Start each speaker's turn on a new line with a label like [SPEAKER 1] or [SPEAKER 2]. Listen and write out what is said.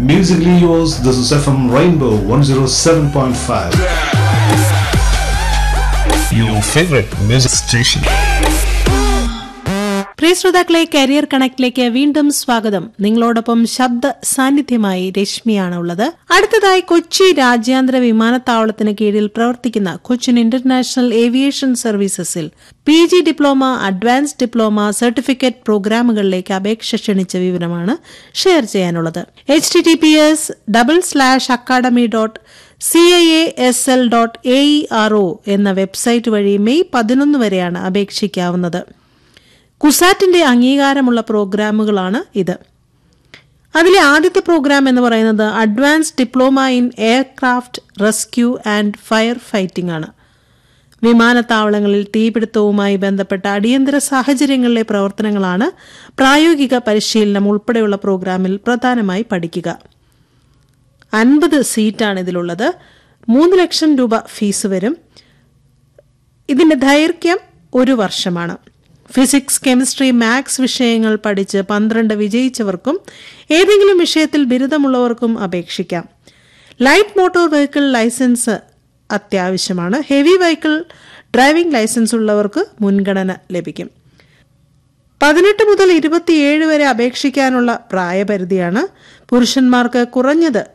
[SPEAKER 1] Musically yours, this is FM Rainbow 107.5.
[SPEAKER 2] Your favorite music station.
[SPEAKER 3] പ്രിയ ശ്രോതാക്കളെ career കണക്റ്റിലേക്ക് വീണ്ടും സ്വാഗതം നിങ്ങളോടൊപ്പം ശബ്ദ സാന്നിധ്യമായി രശ്മിയാണ് ഉള്ളത് അടുത്തതായി കൊച്ചി രാജ്യാന്തര വിമാനത്താവളത്തിന് കീഴിൽ പ്രവർത്തിക്കുന്ന കൊച്ചിൻ ഇന്റർനാഷണൽ ഏവിയേഷൻ സർവീസസിൽ P G diploma advance diploma certificate പ്രോഗ്രാമുകളിലേക്ക് അപേക്ഷ ക്ഷണിച്ച വിവരമാണ് ഷെയർ ചെയ്യാനുള്ളത് H T T P S double slash academy dot C I A S L dot A E R O എന്ന വെബ്സൈറ്റ് വഴി മെയ് പതിനൊന്ന് വരെയാണ് അപേക്ഷിക്കാവുന്നത് കുസാറ്റിന്റെ അംഗീകാരമുള്ള പ്രോഗ്രാമുകളാണ് ഇത് അതിലെ ആദ്യത്തെ പ്രോഗ്രാം എന്ന് പറയുന്നത് advance diploma in aircraft rescue and fire fighting ആണ് വിമാനത്താവളങ്ങളിൽ തീപിടുത്തവുമായി ബന്ധപ്പെട്ട അടിയന്തര സാഹചര്യങ്ങളിലെ പ്രവർത്തനങ്ങളാണ് പ്രായോഗിക പരിശീലനം ഉൾപ്പെടെയുള്ള പ്രോഗ്രാമിൽ പ്രധാനമായി പഠിക്കുക അൻപത് സീറ്റാണ് ഇതിലുള്ളത് മൂന്ന് ലക്ഷം രൂപ ഫീസ് വരും ഇതിന്റെ ദൈർഘ്യം ഒരു വർഷമാണ് ഫിസിക്സ് കെമിസ്ട്രി മാത്സ് വിഷയങ്ങൾ പഠിച്ച് പന്ത്രണ്ട് വിജയിച്ചവർക്കും ഏതെങ്കിലും വിഷയത്തിൽ ബിരുദമുള്ളവർക്കും അപേക്ഷിക്കാം ലൈറ്റ് മോട്ടോർ വെഹിക്കിൾ ലൈസൻസ് അത്യാവശ്യമാണ് ഹെവി വെഹിക്കിൾ ഡ്രൈവിംഗ് ലൈസൻസ് ഉള്ളവർക്ക് മുൻഗണന ലഭിക്കും പതിനെട്ട് മുതൽ ഇരുപത്തിയേഴ് വരെ അപേക്ഷിക്കാനുള്ള പ്രായപരിധിയാണ് പുരുഷന്മാർക്ക് കുറഞ്ഞത്